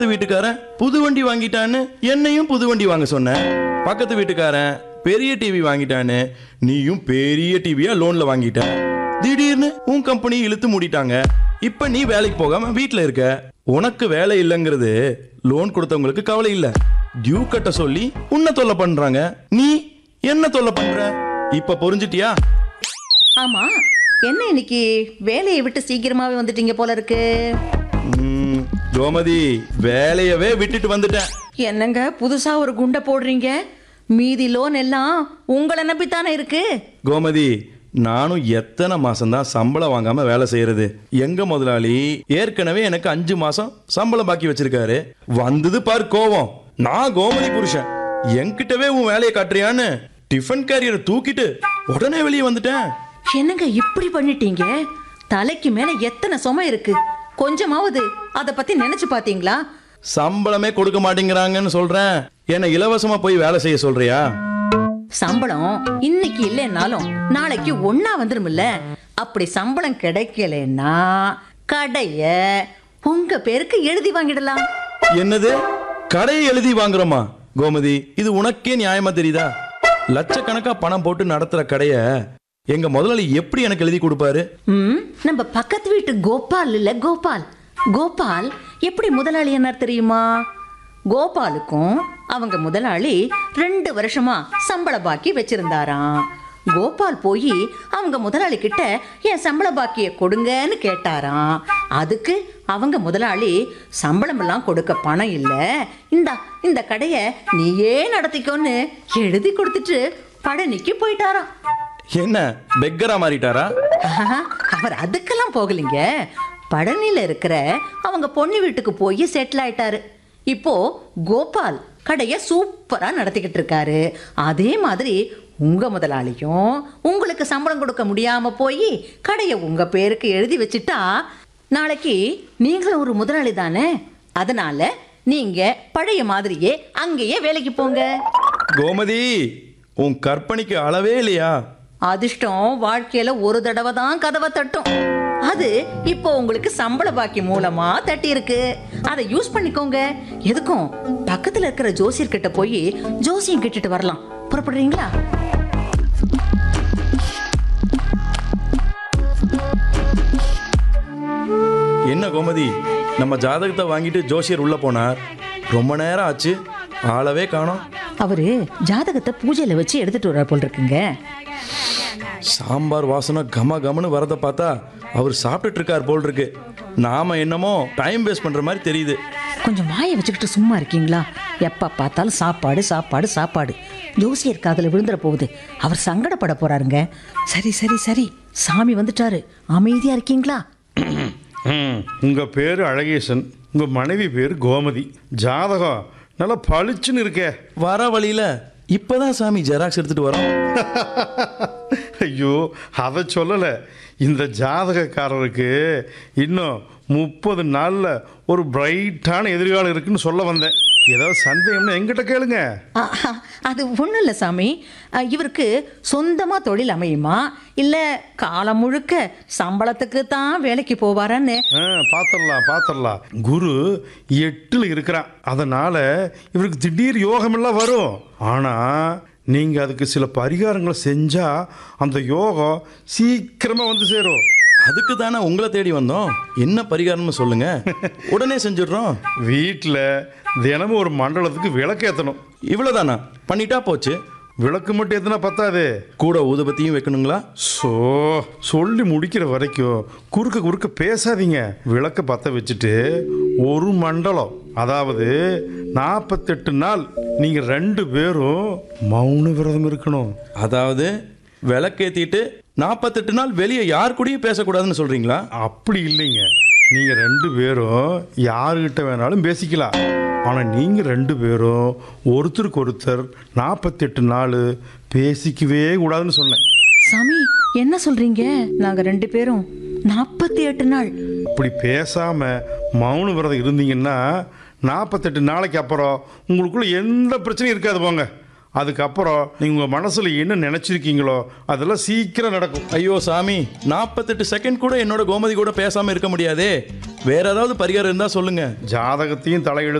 வீட்டுக்காரன் புது வண்டி வாங்கிட்டான்னு என்னையும் புது வண்டி வாங்க சொன்னேன் பக்கத்து வீட்டுக்காரன் பெரிய டிவி வாங்கிட்டான்னு நீயும் பெரிய டிவியா லோன்ல வாங்கிட்ட திடீர்னு உன் கம்பெனி இழுத்து மூடிட்டாங்க இப்ப நீ வேலைக்கு போகாம வீட்ல இருக்க உனக்கு வேலை இல்லைங்கிறது லோன் கொடுத்தவங்களுக்கு கவலை இல்ல டியூ கட்ட சொல்லி உன்னை தொல்லை பண்றாங்க நீ என்ன தொல்லை பண்ற இப்ப புரிஞ்சிட்டியா ஆமா என்ன இன்னைக்கு வேலையை விட்டு சீக்கிரமாவே வந்துட்டீங்க போல இருக்கு ம், கோமதி வேலையவே விட்டுட்டு வந்துட்டேன் என்னங்க புதுசா ஒரு குண்டை போடுறீங்க மீதி லோன் எல்லாம் உங்களை நம்பித்தானே இருக்கு கோமதி நானும் எத்தனை மாசம்தான் சம்பளம் வாங்காம வேலை செய்யறது எங்க முதலாளி ஏற்கனவே எனக்கு அஞ்சு மாசம் சம்பளம் பாக்கி வச்சிருக்காரு வந்தது பார் கோவம் நான் கோமதி புருஷன் என்கிட்டவே உன் வேலையை காட்டுறியான்னு டிஃபன் கேரியரை தூக்கிட்டு உடனே வெளியே வந்துட்டேன் என்னங்க இப்படி பண்ணிட்டீங்க தலைக்கு மேல எத்தனை சுமை இருக்கு கொஞ்சமாவது அத பத்தி நினைச்சு பாத்தீங்களா சம்பளமே கொடுக்க மாட்டேங்கிறாங்கன்னு சொல்றேன் என்ன இலவசமா போய் வேலை செய்ய சொல்றியா சம்பளம் இன்னைக்கு இல்லைன்னாலும் நாளைக்கு ஒன்னா வந்துருமில்ல அப்படி சம்பளம் கிடைக்கலன்னா கடைய உங்க பேருக்கு எழுதி வாங்கிடலாம் என்னது கடையை எழுதி வாங்குறோமா கோமதி இது உனக்கே நியாயமா தெரியுதா லட்சக்கணக்கா பணம் போட்டு நடத்துற கடைய எங்க முதலாளி எப்படி எனக்கு எழுதி கொடுப்பாரு ம் நம்ம பக்கத்து வீட்டு கோபால் இல்ல கோபால் கோபால் எப்படி முதலாளி என்ன தெரியுமா கோபாலுக்கும் அவங்க முதலாளி ரெண்டு வருஷமா சம்பள பாக்கி வச்சிருந்தாராம் கோபால் போய் அவங்க முதலாளி கிட்ட என் சம்பள பாக்கிய கொடுங்கன்னு கேட்டாராம் அதுக்கு அவங்க முதலாளி சம்பளம் எல்லாம் கொடுக்க பணம் இல்ல இந்தா இந்த கடைய நீயே நடத்திக்கோன்னு எழுதி கொடுத்துட்டு பழனிக்கு போயிட்டாராம் என்ன பெக்கரா மாறிட்டாரா ஆஹா, அவர் அதுக்கெல்லாம் போகலைங்க பழனியில இருக்கிற அவங்க பொண்ணு வீட்டுக்கு போய் செட்டில் ஆயிட்டாரு இப்போ கோபால் கடைய சூப்பரா நடத்திக்கிட்டு இருக்காரு அதே மாதிரி உங்க முதலாளியும் உங்களுக்கு சம்பளம் கொடுக்க முடியாம போய் கடையை உங்க பேருக்கு எழுதி வச்சுட்டா நாளைக்கு நீங்களும் ஒரு முதலாளி தானே அதனால நீங்க பழைய மாதிரியே அங்கேயே வேலைக்கு போங்க கோமதி உன் கற்பனைக்கு அளவே இல்லையா அதிர்ஷ்டம் வாழ்க்கையில ஒரு தடவை தான் கதவை தட்டும் அது இப்போ உங்களுக்கு சம்பள பாக்கி மூலமா தட்டி இருக்கு அதை யூஸ் பண்ணிக்கோங்க எதுக்கும் பக்கத்துல இருக்கிற ஜோசியர் கிட்ட போய் ஜோசியம் கேட்டுட்டு வரலாம் புறப்படுறீங்களா என்ன கோமதி நம்ம ஜாதகத்தை வாங்கிட்டு ஜோசியர் உள்ள போனார் ரொம்ப நேரம் ஆச்சு ஆளவே காணோம் அவரு ஜாதகத்தை பூஜையில வச்சு எடுத்துட்டு வர போல் இருக்குங்க சாம்பார் வாசனை கம கமன்னு வரதை பார்த்தா அவர் சாப்பிட்டுட்டு இருக்கார் போல் இருக்கு நாம என்னமோ டைம் வேஸ்ட் பண்ற மாதிரி தெரியுது கொஞ்சம் வாயை வச்சுக்கிட்டு சும்மா இருக்கீங்களா எப்ப பார்த்தாலும் சாப்பாடு சாப்பாடு சாப்பாடு ஜோசியர் காதுல விழுந்துற போகுது அவர் சங்கடப்பட போறாருங்க சரி சரி சரி சாமி வந்துட்டாரு அமைதியா இருக்கீங்களா ம் உங்கள் பேர் அழகேசன் உங்கள் மனைவி பேர் கோமதி ஜாதகம் நல்லா பளிச்சுன்னு இருக்கே வர வழியில இப்பதான் சாமி ஜெராக்ஸ் எடுத்துட்டு வரோம் ஐயோ அதை சொல்லலை இந்த ஜாதகக்காரருக்கு இன்னும் முப்பது நாளில் ஒரு பிரைட்டான எதிர்காலம் இருக்குன்னு சொல்ல வந்தேன் ஏதாவது சந்தேகம்னா எங்கிட்ட கேளுங்க ஆ, ஆ, அது ஒன்றும் இல்லை சாமி ஆ, இவருக்கு சொந்தமாக தொழில் அமையுமா இல்லை காலம் முழுக்க சம்பளத்துக்கு தான் வேலைக்கு போவாரான்னு ஆ பார்த்துடலாம் பார்த்துடலாம் குரு எட்டில் இருக்கிறான் அதனால் இவருக்கு திடீர் யோகமெல்லாம் வரும் ஆனால் நீங்கள் அதுக்கு சில பரிகாரங்களை செஞ்சால் அந்த யோகம் சீக்கிரமாக வந்து சேரும் அதுக்கு தானே உங்களை தேடி வந்தோம் என்ன பரிகாரம்னு சொல்லுங்க உடனே செஞ்சிடுறோம் வீட்டில் தினமும் ஒரு மண்டலத்துக்கு விளக்கு ஏற்றணும் இவ்வளவுதானா பண்ணிட்டா போச்சு விளக்கு மட்டும் ஏற்றினா பத்தாது கூட ஊதுபத்தியும் வைக்கணுங்களா ஸோ சொல்லி முடிக்கிற வரைக்கும் குறுக்க குறுக்க பேசாதீங்க விளக்க பற்ற வச்சுட்டு ஒரு மண்டலம் அதாவது நாற்பத்தெட்டு நாள் நீங்கள் ரெண்டு பேரும் மௌன விரதம் இருக்கணும் அதாவது விளக்கேத்திட்டு நாற்பத்தெட்டு நாள் வெளியே யார் கூடயும் பேசக்கூடாதுன்னு சொல்றீங்களா அப்படி இல்லைங்க நீங்கள் ரெண்டு பேரும் யாருக்கிட்ட வேணாலும் பேசிக்கலாம் ஆனால் நீங்கள் ரெண்டு பேரும் ஒருத்தருக்கு ஒருத்தர் நாற்பத்தெட்டு நாள் பேசிக்கவே கூடாதுன்னு சொன்னேன் சாமி என்ன சொல்றீங்க நாங்கள் ரெண்டு பேரும் நாற்பத்தி எட்டு நாள் அப்படி பேசாமல் மௌன விரதம் இருந்தீங்கன்னா நாற்பத்தெட்டு நாளைக்கு அப்புறம் உங்களுக்குள்ள எந்த பிரச்சனையும் இருக்காது போங்க அதுக்கப்புறம் நீங்கள் உங்கள் மனசில் என்ன நினச்சிருக்கீங்களோ அதெல்லாம் சீக்கிரம் நடக்கும் ஐயோ சாமி நாற்பத்தெட்டு செகண்ட் கூட என்னோட கோமதி கூட பேசாம இருக்க முடியாதே வேற ஏதாவது பரிகாரம் இருந்தா சொல்லுங்க ஜாதகத்தையும் தலையெழு